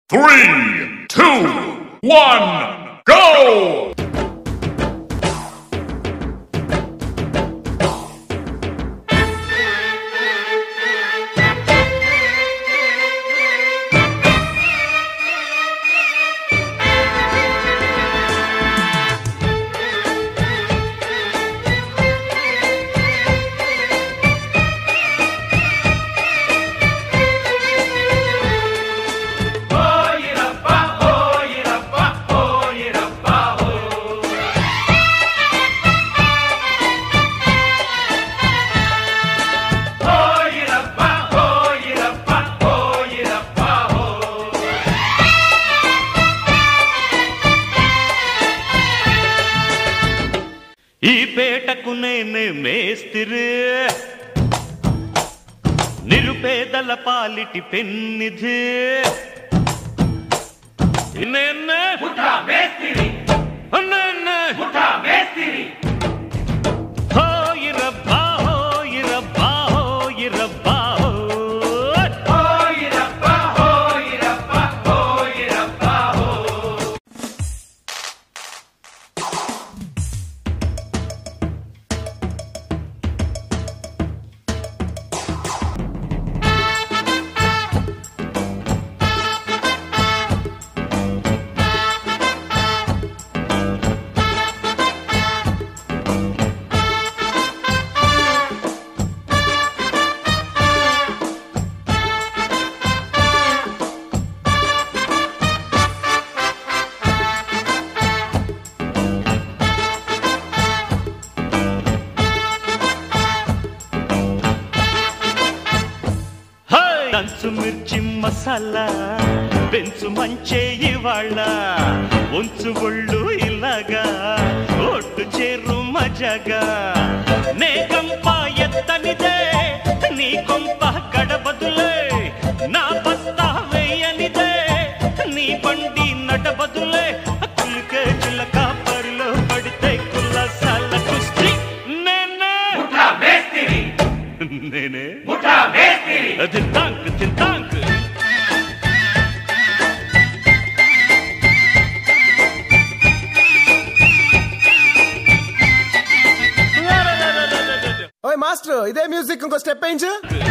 Three, two, one, go! ఈ పేటకు నేనే మేస్తిరి నిరుపేదల పాలిటి పెన్నిధి నేనే నేనే హోయిరబ్బా హోయిరబ్బా హోయిరబ్బా హోయ్. హాయ్! దంచు మిర్చి మసాలా పెంచు మంచే ఇవాళ్ళ ఉంచు ఒళ్ళు ఇలాగా ఒట్టు చేరు మజగా నే కంప ఎత్తనిదే నీ కొంప గడబదులే నా బస్తా వేయనిదే నీ బండి నడబదులే కులికే చిలక పరిలో పడితే కుల్లసాల కుస్తీ నేనే నేనే తింటాంక్ తింటాంక్ ఓయ్ మాస్టర్ ఇదే మ్యూజిక్ ఇంకో స్టెప్ వేయించు